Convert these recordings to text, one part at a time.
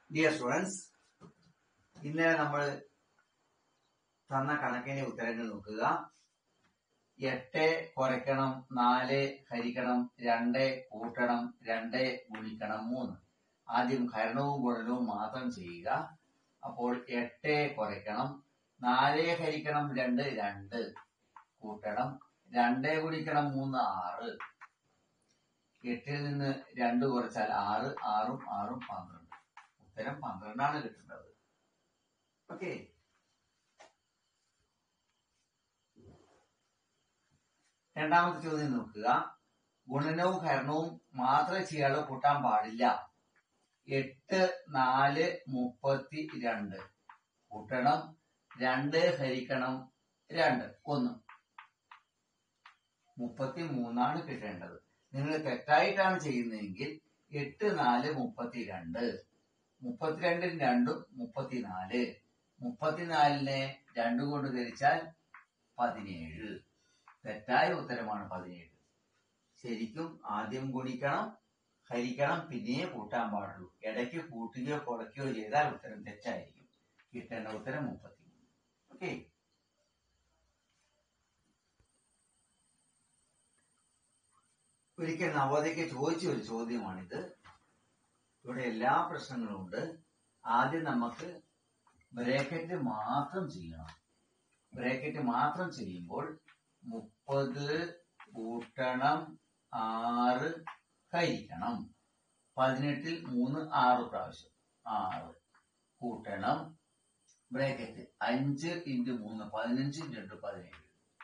dear students ഇന്നലെ നമ്മൾ തന്ന കണക്കിന്റെ ഉത്തരങ്ങൾ നോക്കുക എട്ട് കുറയ്ക്കണം നാല് ഹരിക്കണം രണ്ട് കൂട്ടണം രണ്ട് ഗുണിക്കണം മൂന്ന് ആദ്യം ഹരണവും ഗുണനവും മാത്രം ചെയ്യുക അപ്പോൾ എട്ട് കുറയ്ക്കണം നാല് ഹരിക്കണം രണ്ട് രണ്ട് കൂട്ടണം രണ്ട് ഗുണിക്കണം മൂന്ന് ആറ് എട്ടിൽ നിന്ന് രണ്ട് കുറച്ചാൽ ആറ് ആറും ആറും പന്ത്രണ്ട് ഉത്തരം പന്ത്രണ്ടാണ് കിട്ടുന്നത് ഓക്കെ രണ്ടാമത്തെ ചോദ്യം നോക്കുക ഗുണനവും ഹരണവും മാത്രമേ ചെയ്യാതെ കൂട്ടാൻ പാടില്ല എട്ട് നാല് മുപ്പത്തി രണ്ട് കൂട്ടണം രണ്ട് ഹരിക്കണം രണ്ട് ഒന്ന് മുപ്പത്തി മൂന്നാണ് കിട്ടേണ്ടത് നിങ്ങൾ തെറ്റായിട്ടാണ് ചെയ്യുന്നതെങ്കിൽ എട്ട് നാല് മുപ്പത്തിരണ്ട് മുപ്പത്തിരണ്ടിന് രണ്ടും മുപ്പത്തിനാല് മുപ്പത്തിനാലിനെ രണ്ടു കൊണ്ട് ധരിച്ചാൽ പതിനേഴ് തെറ്റായ ഉത്തരമാണ് പതിനേഴ് ശരിക്കും ആദ്യം ഗുണിക്കണം ഹരിക്കണം പിന്നെയേ കൂട്ടാൻ പാടുള്ളൂ ഇടയ്ക്ക് കൂട്ടുകയോ കുറയ്ക്കുകയോ ചെയ്താൽ ഉത്തരം തെറ്റായിരിക്കും കിട്ടേണ്ട ഉത്തരം മുപ്പത്തിമൂന്ന് ഓക്കെ ഒരിക്കൽ നവോദയക്ക് ചോദിച്ച ഒരു ചോദ്യമാണിത് ഇവിടെ എല്ലാ പ്രശ്നങ്ങളും ഉണ്ട് ആദ്യം നമുക്ക് ബ്രേക്കറ്റ് മാത്രം ചെയ്യണം ബ്രേക്കറ്റ് മാത്രം ചെയ്യുമ്പോൾ മുപ്പത് കൂട്ടണം ആറ് ഹരിക്കണം പതിനെട്ടിൽ മൂന്ന് ആറ് പ്രാവശ്യം ആറ് കൂട്ടണം ബ്രേക്കറ്റ് അഞ്ച് ഇൻറ്റു മൂന്ന് പതിനഞ്ച് രണ്ട് പതിനേഴ്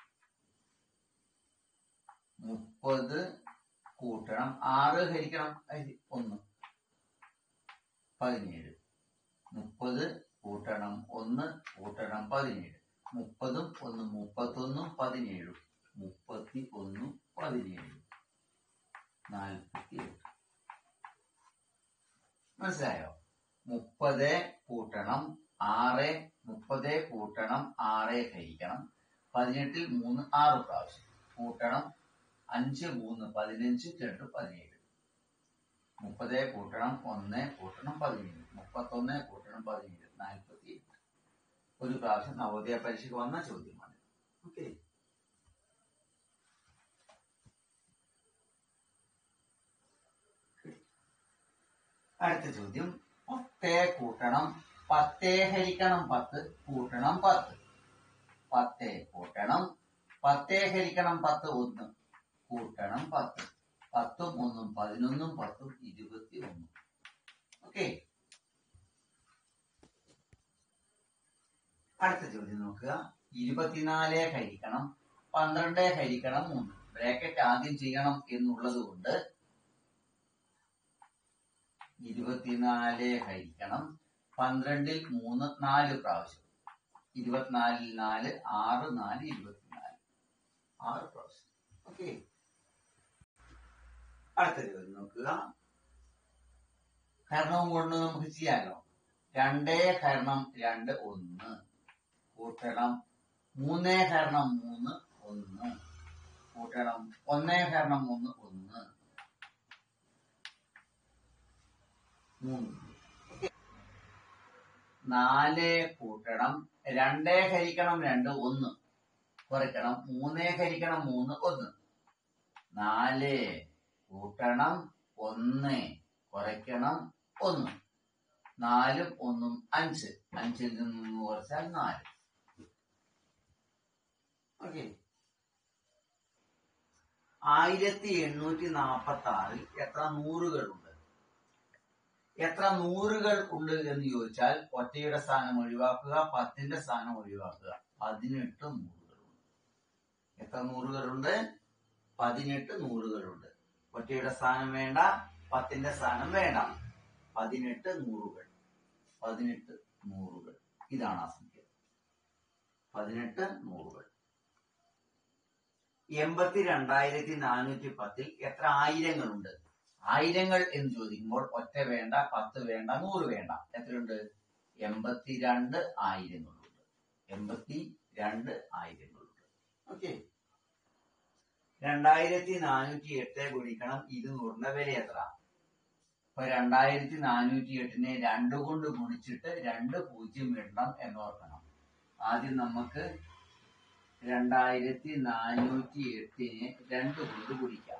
മുപ്പത് കൂട്ടണം ആറ് ഹരിക്കണം അരി- ഒന്ന് പതിനേഴ് മുപ്പത് കൂട്ടണം ഒന്ന് കൂട്ടണം പതിനേഴ് മുപ്പതും ഒന്ന് മുപ്പത്തൊന്നും പതിനേഴും മുപ്പത്തി ഒന്നും പതിനേഴും നാൽപ്പത്തി എട്ട് മനസ്സിലായോ മുപ്പത് കൂട്ടണം ആറ് മുപ്പത് കൂട്ടണം ആറ് കഴിക്കണം പതിനെട്ടിൽ മൂന്ന് ആറ് പ്രാവശ്യം കൂട്ടണം അഞ്ച് മൂന്ന് പതിനഞ്ച് രണ്ട് പതിനേഴ് മുപ്പത് കൂട്ടണം ഒന്ന് കൂട്ടണം പതിനേഴ് മുപ്പത്തൊന്ന് കൂട്ടണം പതിനേഴ് നാൽപ്പത്തി എട്ട് ഒരു പ്രാവശ്യം നവോദയ പരീക്ഷയ്ക്ക് വന്ന ചോദ്യമാണ് ഓക്കെ അടുത്ത ചോദ്യം പത്തേ കൂട്ടണം പത്തേ ഹരിക്കണം പത്ത് കൂട്ടണം പത്ത് പത്തേ കൂട്ടണം പത്തേ ഹരിക്കണം പത്ത് ഒന്ന് കൂട്ടണം പത്ത് പത്തും ഒന്നും പതിനൊന്നും പത്തും ഇരുപത്തി ഒന്നും ഓക്കെ അടുത്ത ചോദ്യം നോക്കുക ഇരുപത്തിനാല് ഹരിക്കണം പന്ത്രണ്ട് ഹരിക്കണം മൂന്ന് ബ്രാക്കറ്റ് ആദ്യം ചെയ്യണം എന്നുള്ളത് കൊണ്ട് ഇരുപത്തിനാല് ഹരിക്കണം പന്ത്രണ്ടിൽ മൂന്ന് നാല് പ്രാവശ്യം ഇരുപത്തിനാലിൽ നാല് ആറ് നാല് ഇരുപത്തിനാല് ആറ് പ്രാവശ്യം ഓക്കെ അടുത്ത ചോദ്യം നോക്കുക ഹരണവും കൊണ്ട് നമുക്ക് ചെയ്യാലോ രണ്ടേ ഹരണം രണ്ട് ഒന്ന് കൂട്ടണം മൂന്നേ ഹരണം മൂന്ന് ഒന്ന് കൂട്ടണം ഒന്നേ ഹരണം മൂന്ന് ഒന്ന് മൂന്ന് നാല് കൂട്ടണം രണ്ടേ ഹരിക്കണം രണ്ട് ഒന്ന് കുറയ്ക്കണം മൂന്നേ ഹരിക്കണം മൂന്ന് ഒന്ന് നാല് കൂട്ടണം ഒന്ന് കുറയ്ക്കണം ഒന്ന് നാലും ഒന്നും അഞ്ച് അഞ്ചിൽ നിന്ന് കുറച്ചാൽ നാല് ഓക്കെ ആയിരത്തി എണ്ണൂറ്റി നാപ്പത്തി ആറിൽ എത്ര നൂറുകളുണ്ട് എത്ര നൂറുകൾ ഉണ്ട് എന്ന് ചോദിച്ചാൽ ഒറ്റയുടെ സ്ഥാനം ഒഴിവാക്കുക പത്തിന്റെ സ്ഥാനം ഒഴിവാക്കുക പതിനെട്ട് നൂറുകളുണ്ട് എത്ര നൂറുകളുണ്ട് പതിനെട്ട് നൂറുകളുണ്ട് ഒറ്റയുടെ സ്ഥാനം വേണ്ട പത്തിന്റെ സ്ഥാനം വേണ്ട പതിനെട്ട് നൂറുകൾ പതിനെട്ട് നൂറുകൾ ഇതാണ് ആ സംഖ്യ പതിനെട്ട് നൂറുകൾ എൺപത്തി രണ്ടായിരത്തി നാനൂറ്റി പത്തിൽ എത്ര ആയിരങ്ങളുണ്ട് ആയിരങ്ങൾ എന്ന് ചോദിക്കുമ്പോൾ ഒറ്റ വേണ്ട പത്ത് വേണ്ട നൂറ് വേണ്ട എത്രയുണ്ട് എൺപത്തിരണ്ട് ആയിരങ്ങളുണ്ട് എൺപത്തി രണ്ട് ആയിരങ്ങളുണ്ട് ഓക്കെ രണ്ടായിരത്തി നാനൂറ്റി എട്ട് ഗുണിക്കണം ഇരുന്നൂറിന്റെ വില എത്ര അപ്പൊ രണ്ടായിരത്തി നാനൂറ്റി എട്ടിനെ രണ്ട് കൊണ്ട് ഗുണിച്ചിട്ട് രണ്ട് പൂജ്യം ഇടണം എന്ന് ഓർക്കണം ആദ്യം നമുക്ക് രണ്ടായിരത്തി നാനൂറ്റി എട്ടിനെ രണ്ട് കൊണ്ട് ഗുണിക്കാം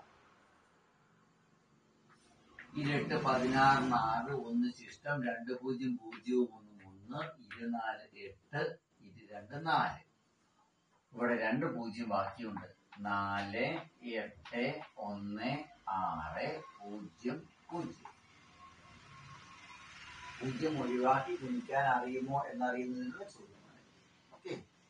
ഇരട്ട് പതിനാറിന് ആറ് ഒന്ന് ശിഷ്ടം രണ്ട് പൂജ്യം പൂജ്യവും ഒന്ന് ഒന്ന് ഇരുനാല് എട്ട് ഇത് രണ്ട് നാല് ഇവിടെ രണ്ട് പൂജ്യം ബാക്കിയുണ്ട് നാല് എട്ട് ഒന്ന് ആറ് പൂജ്യം പൂജ്യം പൂജ്യം ഒഴിവാക്കി ഗുണിക്കാൻ അറിയുമോ എന്നറിയുന്നതിനുള്ള ചോദ്യമാണ് ഓക്കെ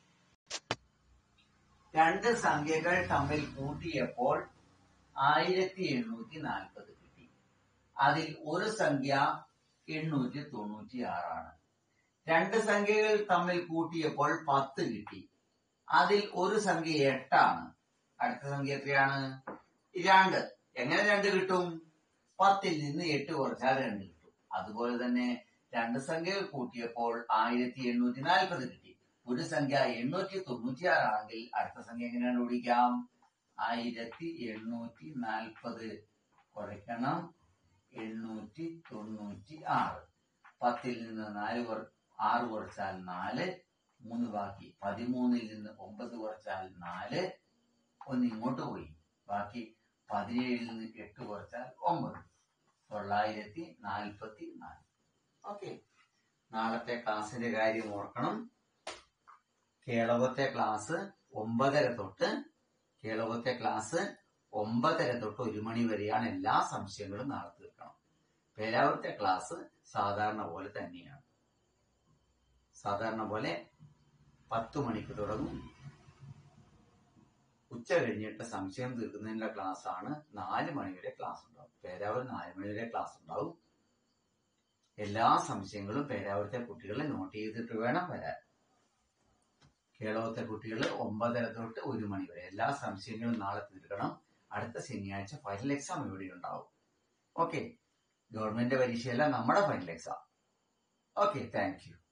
രണ്ട് സംഖ്യകൾ തമ്മിൽ കൂട്ടിയപ്പോൾ ആയിരത്തി എണ്ണൂറ്റി നാൽപ്പത് കിട്ടി അതിൽ ഒരു സംഖ്യ എണ്ണൂറ്റി തൊണ്ണൂറ്റി ആറാണ് രണ്ട് സംഖ്യകൾ തമ്മിൽ കൂട്ടിയപ്പോൾ പത്ത് കിട്ടി അതിൽ ഒരു സംഖ്യ എട്ടാണ് അടുത്ത സംഖ്യ എത്രയാണ് രണ്ട് എങ്ങനെ രണ്ട് കിട്ടും പത്തിൽ നിന്ന് എട്ട് കുറച്ചാൽ രണ്ട് കിട്ടും അതുപോലെ തന്നെ രണ്ട് സംഖ്യകൾ കൂട്ടിയപ്പോൾ ആയിരത്തി എണ്ണൂറ്റി നാൽപ്പത് കിട്ടി ഒരു സംഖ്യ എണ്ണൂറ്റി തൊണ്ണൂറ്റി ആറാണെങ്കിൽ അടുത്ത സംഖ്യ എങ്ങനെയാണ് വിളിക്കാം ആയിരത്തി എണ്ണൂറ്റി നാൽപ്പത് കുറയ്ക്കണം എണ്ണൂറ്റി തൊണ്ണൂറ്റി ആറ് പത്തിൽ നിന്ന് നാല് കുറ- ആറ് കുറച്ചാൽ നാല് മൂന്ന് ബാക്കി പതിമൂന്നിൽ നിന്ന് ഒമ്പത് കുറച്ചാൽ നാല് ഒന്ന് ഇങ്ങോട്ട് പോയി ബാക്കി പതിനേഴിൽ നിന്ന് എട്ട് കുറച്ചാൽ ഒമ്പത് തൊള്ളായിരത്തി നാൽപ്പത്തി നാല് ഓക്കെ നാളത്തെ ക്ലാസ്സിന്റെ കാര്യം ഓർക്കണം കേളവത്തെ ക്ലാസ് ഒമ്പതര തൊട്ട് കേളവത്തെ ക്ലാസ് ഒമ്പതര തൊട്ട് ഒരു മണി വരെയാണ് എല്ലാ സംശയങ്ങളും നാളെ തീർക്കണം പേരാവത്തെ ക്ലാസ് സാധാരണ പോലെ തന്നെയാണ് സാധാരണ പോലെ പത്ത് മണിക്ക് തുടങ്ങും ഉച്ച കഴിഞ്ഞിട്ട് സംശയം തീർക്കുന്നതിനുള്ള ക്ലാസ് ആണ് നാല് മണി വരെ ക്ലാസ് ഉണ്ടാവും പേരാവൂർ നാല് മണി വരെ ക്ലാസ് ഉണ്ടാവും എല്ലാ സംശയങ്ങളും പേരാവൂരത്തെ കുട്ടികൾ നോട്ട് ചെയ്തിട്ട് വേണം വരാൻ കേരളത്തെ കുട്ടികൾ ഒമ്പതര തൊട്ട് ഒരു മണി വരെ എല്ലാ സംശയങ്ങളും നാളെ തീർക്കണം അടുത്ത ശനിയാഴ്ച ഫൈനൽ എക്സാം ഇവിടെ ഉണ്ടാവും ഓക്കെ ഗവൺമെന്റ് പരീക്ഷയല്ല നമ്മുടെ final exam okay thank U